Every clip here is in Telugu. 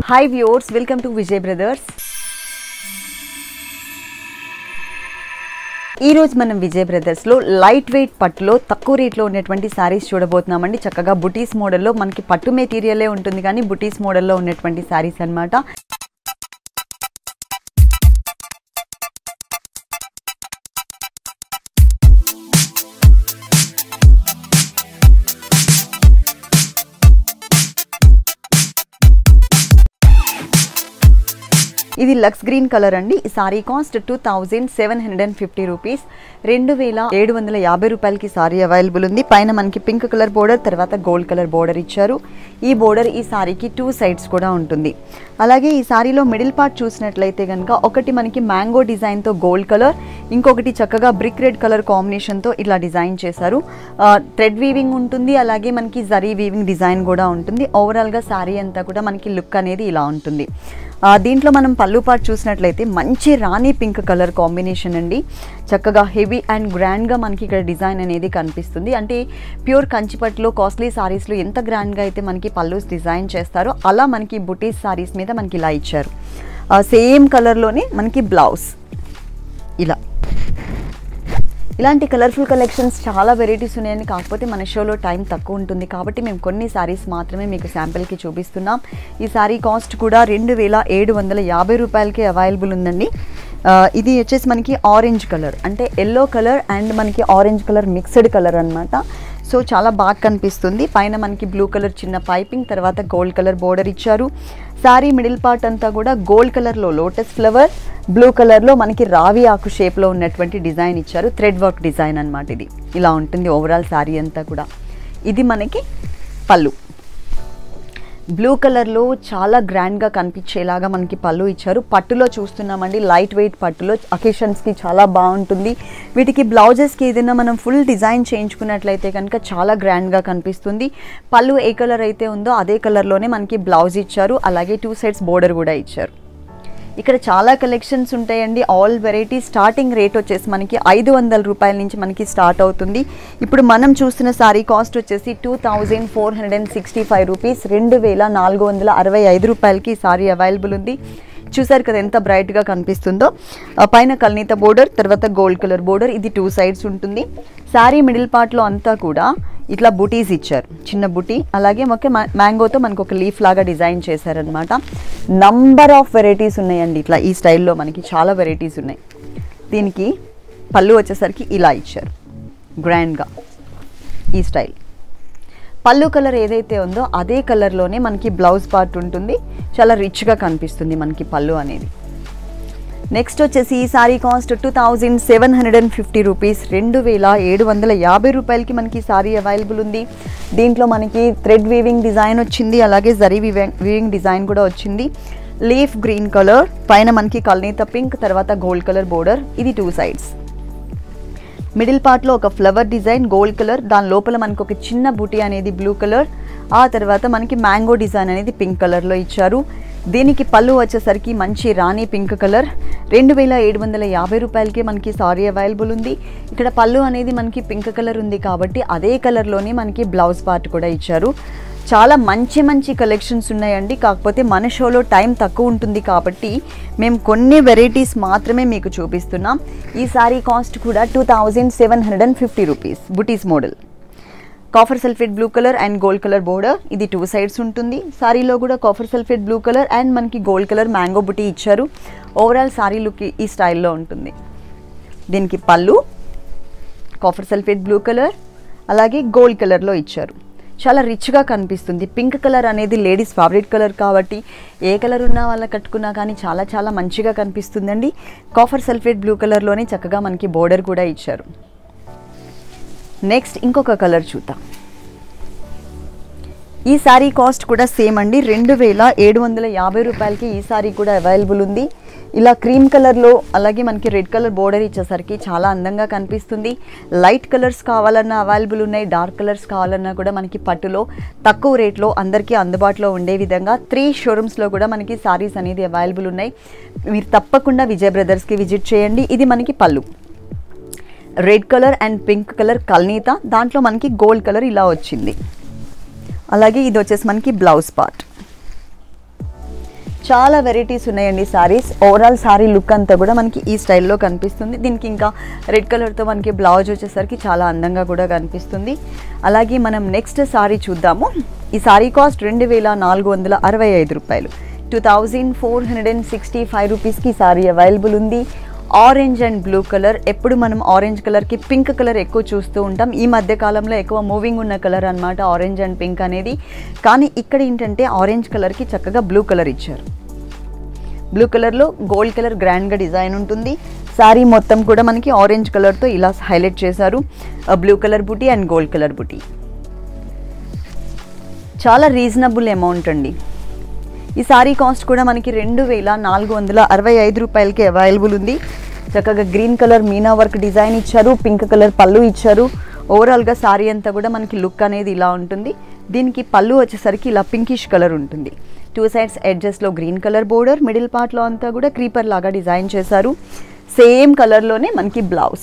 hi viewers welcome to Vijay brothers ఈ రోజు మనం విజయ్ బ్రదర్స్లో లైట్ వెయిట్ పట్టులో తక్కువ రేట్లో ఉన్నటువంటి శారీస్ చూడబోతున్నామండి చక్కగా బుటీస్ మోడల్లో మనకి పట్టు మెటీరియలే ఉంటుంది కానీ బుటీస్ మోడల్లో ఉన్నటువంటి శారీస్ అన్నమాట ఇది లక్స్ గ్రీన్ కలర్ అండి ఈ sari cost two thousand seven hundred and fifty rupees రెండు వేల ఏడు వందల యాభై రూపాయలకి సారీ అవైలబుల్ ఉంది పైన మనకి పింక్ కలర్ బోర్డర్ తర్వాత గోల్డ్ కలర్ బోర్డర్ ఇచ్చారు ఈ బోర్డర్ ఈ సారీకి టూ సైడ్స్ కూడా ఉంటుంది అలాగే ఈ సారీలో మిడిల్ పార్ట్ చూసినట్లయితే కనుక ఒకటి మనకి మ్యాంగో డిజైన్తో గోల్డ్ కలర్ ఇంకొకటి చక్కగా బ్రిక్ రెడ్ కలర్ కాంబినేషన్తో ఇలా డిజైన్ చేశారు థ్రెడ్ వీవింగ్ ఉంటుంది అలాగే మనకి జరీ వీవింగ్ డిజైన్ కూడా ఉంటుంది ఓవరాల్గా శారీ అంతా కూడా మనకి లుక్ అనేది ఇలా ఉంటుంది ఆ, దీంట్లో మనం పళ్ళు పాటు చూసినట్లయితే మంచి రాణి పింక్ కలర్ కాంబినేషన్ అండి చక్కగా హెవీ అండ్ గ్రాండ్గా మనకి ఇక్కడ డిజైన్ అనేది కనిపిస్తుంది అంటే ప్యూర్ కంచిపట్టులో కాస్ట్లీ సారీస్లో ఎంత గ్రాండ్గా అయితే మనకి పల్లూస్ డిజైన్ చేస్తారో అలా మనకి బుటీస్ సారీస్ మీద మనకి ఇలా ఇచ్చారు సేమ్ కలర్లోనే మనకి బ్లౌజ్ ఇలా ఇలాంటి కలర్ఫుల్ కలెక్షన్స్ చాలా వెరైటీస్ ఉన్నాయని కాకపోతే మన షోలో టైం తక్కువ ఉంటుంది కాబట్టి మేము కొన్ని శారీస్ మాత్రమే మీకు శాంపిల్కి చూపిస్తున్నాం ఈ శారీ కాస్ట్ కూడా రెండు వేల ఏడు వందల యాభై రూపాయలకి అవైలబుల్ ఉందండి ఆ, ఇది వచ్చేసి మనకి ఆరెంజ్ కలర్ అంటే ఎల్లో కలర్ అండ్ మనకి ఆరెంజ్ కలర్ మిక్స్డ్ కలర్ అన్నమాట సో చాలా బాగా కనిపిస్తుంది పైన మనకి బ్లూ కలర్ చిన్న పైపింగ్ తర్వాత గోల్డ్ కలర్ బోర్డర్ ఇచ్చారు శారీ మిడిల్ పార్ట్ అంతా కూడా గోల్డ్ కలర్లో లోటస్ ఫ్లవర్ బ్లూ కలర్లో మనకి రావి ఆకు షేప్లో ఉన్నటువంటి డిజైన్ ఇచ్చారు థ్రెడ్ వర్క్ డిజైన్ అన్నమాట ఇది ఇలా ఉంటుంది ఓవరాల్ శారీ అంతా కూడా ఇది మనకి పళ్ళు బ్లూ కలర్లో చాలా గ్రాండ్గా కనిపించేలాగా మనకి పళ్ళు ఇచ్చారు పట్టులో చూస్తున్నామండి లైట్ వెయిట్ పట్టులో అకేషన్స్కి చాలా బాగుంటుంది వీటికి బ్లౌజెస్కి ఏదైనా మనం ఫుల్ డిజైన్ చేయించుకున్నట్లయితే కనుక చాలా గ్రాండ్గా కనిపిస్తుంది పళ్ళు ఏ కలర్ అయితే ఉందో అదే కలర్లోనే మనకి బ్లౌజ్ ఇచ్చారు అలాగే టూ సైడ్స్ బోర్డర్ కూడా ఇచ్చారు ఇక్కడ చాలా కలెక్షన్స్ ఉంటాయండి ఆల్ వెరైటీ స్టార్టింగ్ రేట్ వచ్చేసి మనకి ఐదు వందల రూపాయల నుంచి మనకి స్టార్ట్ అవుతుంది ఇప్పుడు మనం చూస్తున్న సారీ కాస్ట్ వచ్చేసి two thousand four hundred and sixty five rupees రెండు వేల నాలుగు వందల అరవై ఐదు రూపాయలకి ఈ సారీ అవైలబుల్ ఉంది చూసారు కదా ఎంత బ్రైట్గా కనిపిస్తుందో ఆ పైన కల్నీత బోర్డర్ తర్వాత గోల్డ్ కలర్ బోర్డర్ ఇది టూ సైడ్స్ ఉంటుంది శారీ మిడిల్ పార్ట్లో అంతా కూడా ఇట్లా బుటీస్ ఇచ్చారు చిన్న బుటీ అలాగే మొక్క మ్యాంగోతో మనకు ఒక లీఫ్ లాగా డిజైన్ చేశారనమాట నంబర్ ఆఫ్ వెరైటీస్ ఉన్నాయండి ఇట్లా ఈ స్టైల్లో మనకి చాలా వెరైటీస్ ఉన్నాయి దీనికి పళ్ళు వచ్చేసరికి ఇలా ఇచ్చారు గ్రాండ్గా ఈ స్టైల్ పళ్ళు కలర్ ఏదైతే ఉందో అదే కలర్లోనే మనకి బ్లౌజ్ పార్ట్ ఉంటుంది చాలా రిచ్గా కనిపిస్తుంది మనకి పళ్ళు అనేది నెక్స్ట్ వచ్చేసి ఈ sari cost two thousand seven hundred and fifty rupees రెండు వేల ఏడు వందల యాభై రూపాయలకి మనకి సారీ అవైలబుల్ ఉంది దీంట్లో మనకి థ్రెడ్ వీవింగ్ డిజైన్ వచ్చింది అలాగే జరీ వీవింగ్ డిజైన్ కూడా వచ్చింది లీఫ్ గ్రీన్ కలర్ పైన మనకి కల్నీత పింక్ తర్వాత గోల్డ్ కలర్ బోర్డర్ ఇది టూ సైడ్స్ మిడిల్ పార్ట్లో ఒక ఫ్లవర్ డిజైన్ గోల్డ్ కలర్ దాని లోపల మనకు ఒక చిన్న బూటీ అనేది బ్లూ కలర్ ఆ తర్వాత మనకి మ్యాంగో డిజైన్ అనేది పింక్ కలర్లో ఇచ్చారు దీనికి పళ్ళు వచ్చేసరికి మంచి రాణి పింక్ కలర్ రెండు వేల ఏడు వందల యాభై రూపాయలకి మనకి సారీ అవైలబుల్ ఉంది ఇక్కడ పళ్ళు అనేది మనకి పింక్ కలర్ ఉంది కాబట్టి అదే కలర్లోనే మనకి బ్లౌజ్ పార్ట్ కూడా ఇచ్చారు చాలా మంచి మంచి కలెక్షన్స్ ఉన్నాయండి కాకపోతే మన షోలో టైం తక్కువ ఉంటుంది కాబట్టి మేము కొన్ని వెరైటీస్ మాత్రమే మీకు చూపిస్తున్నాం ఈ సారీ కాస్ట్ కూడా two thousand seven hundred and fifty rupees butis model copper sulphate blue colour and gold colour border ఇది టూ సైడ్స్ ఉంటుంది సారీలో కూడా copper sulphate blue colour and మనకి గోల్డ్ కలర్ మ్యాంగో బుటీ ఇచ్చారు ఓవరాల్ సారీ లుక్ ఈ స్టైల్లో ఉంటుంది దీనికి పళ్ళు కాఫర్ సల్ఫేట్ బ్లూ కలర్ అలాగే గోల్డ్ కలర్లో ఇచ్చారు చాలా రిచ్గా కనిపిస్తుంది పింక్ కలర్ అనేది లేడీస్ ఫేవరెట్ కలర్ కాబట్టి ఏ కలర్ ఉన్న వాళ్ళ కట్టుకున్నా కానీ చాలా చాలా మంచిగా కనిపిస్తుందండి కాఫర్ సల్ఫేట్ బ్లూ కలర్లోనే చక్కగా మనకి బోర్డర్ కూడా ఇచ్చారు నెక్స్ట్ ఇంకొక కలర్ చూద్దాం ఈ సారీ కాస్ట్ కూడా సేమ్ అండి రెండు వేల ఏడు వందల యాభై రూపాయలకి ఈ సారీ కూడా అవైలబుల్ ఉంది ఇలా క్రీమ్ కలర్లో అలాగే మనకి రెడ్ కలర్ బోర్డర్ ఇచ్చేసరికి చాలా అందంగా కనిపిస్తుంది లైట్ కలర్స్ కావాలన్నా అవైలబుల్ ఉన్నాయి డార్క్ కలర్స్ కావాలన్నా కూడా మనకి పట్టులో తక్కువ రేట్లో అందరికీ అందుబాటులో ఉండే విధంగా త్రీ షోరూమ్స్లో కూడా మనకి సారీస్ అనేది అవైలబుల్ ఉన్నాయి మీరు తప్పకుండా విజయ్ బ్రదర్స్కి విజిట్ చేయండి ఇది మనకి పళ్ళు red colour and pink colour కల్నీత దాంట్లో మనకి గోల్డ్ కలర్ ఇలా వచ్చింది అలాగే ఇది వచ్చేసి మనకి బ్లౌజ్ పార్ట్ చాలా వెరైటీస్ ఉన్నాయండి సారీస్ ఓవరాల్ సారీ లుక్ అంతా కూడా మనకి ఈ స్టైల్లో కనిపిస్తుంది దీనికి ఇంకా రెడ్ కలర్తో మనకి బ్లౌజ్ వచ్చేసరికి చాలా అందంగా కూడా కనిపిస్తుంది అలాగే మనం నెక్స్ట్ సారీ చూద్దాము ఈ సారీ కాస్ట్ రెండు వేల నాలుగు వందల అరవై ఐదు రూపాయలు two thousand four hundred and sixty five రూపీస్కి సారీ అవైలబుల్ ఉంది ఆరెంజ్ అండ్ బ్లూ కలర్ ఎప్పుడు మనం ఆరెంజ్ కలర్కి పింక్ కలర్ ఎక్కువ చూస్తూ ఉంటాం ఈ మధ్య కాలంలో ఎక్కువ మూవింగ్ ఉన్న కలర్ అన్నమాట ఆరెంజ్ అండ్ పింక్ అనేది కానీ ఇక్కడ ఏంటంటే ఆరెంజ్ కలర్కి చక్కగా బ్లూ కలర్ ఇచ్చారు బ్లూ కలర్లో గోల్డ్ కలర్ గ్రాండ్గా డిజైన్ ఉంటుంది శారీ మొత్తం కూడా మనకి ఆరెంజ్ కలర్తో ఇలా హైలైట్ చేశారు blue colour buti and gold colour buti చాలా రీజనబుల్ అమౌంట్ అండి ఈ సారీ కాస్ట్ కూడా మనకి రెండు వేల నాలుగు వందల అరవై ఐదు రూపాయలకి అవైలబుల్ ఉంది చక్కగా green colour meena work design ఇచ్చారు పింక్ కలర్ పళ్ళు ఇచ్చారు ఓవరాల్గా సారీ అంతా కూడా మనకి లుక్ అనేది ఇలా ఉంటుంది దీనికి పళ్ళు వచ్చేసరికి ఇలా పింకిష్ కలర్ ఉంటుంది టూ సైడ్స్ ఎడ్జెస్లో గ్రీన్ కలర్ బోర్డర్ మిడిల్ పార్ట్లో అంతా కూడా క్రీపర్ లాగా డిజైన్ చేశారు సేమ్ కలర్లోనే మనకి బ్లౌజ్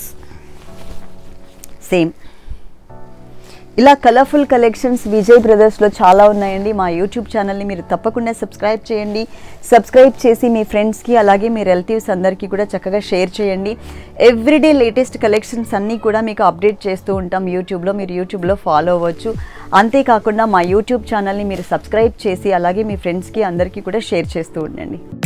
సేమ్ ఇలా కలర్ఫుల్ కలెక్షన్స్ విజయ్ బ్రదర్స్లో చాలా ఉన్నాయండి మా యూట్యూబ్ ఛానల్ని మీరు తప్పకుండా సబ్స్క్రైబ్ చేయండి సబ్స్క్రైబ్ చేసి మీ ఫ్రెండ్స్కి అలాగే మీ రిలేటివ్స్ అందరికీ కూడా చక్కగా షేర్ చేయండి ఎవ్రీడే లేటెస్ట్ కలెక్షన్స్ అన్నీ కూడా మీకు అప్డేట్ చేస్తూ ఉంటాం యూట్యూబ్లో మీరు యూట్యూబ్లో ఫాలో అవ్వచ్చు అంతేకాకుండా మా యూట్యూబ్ ఛానల్ని మీరు సబ్స్క్రైబ్ చేసి అలాగే మీ ఫ్రెండ్స్కి అందరికీ కూడా షేర్ చేస్తూ ఉండండి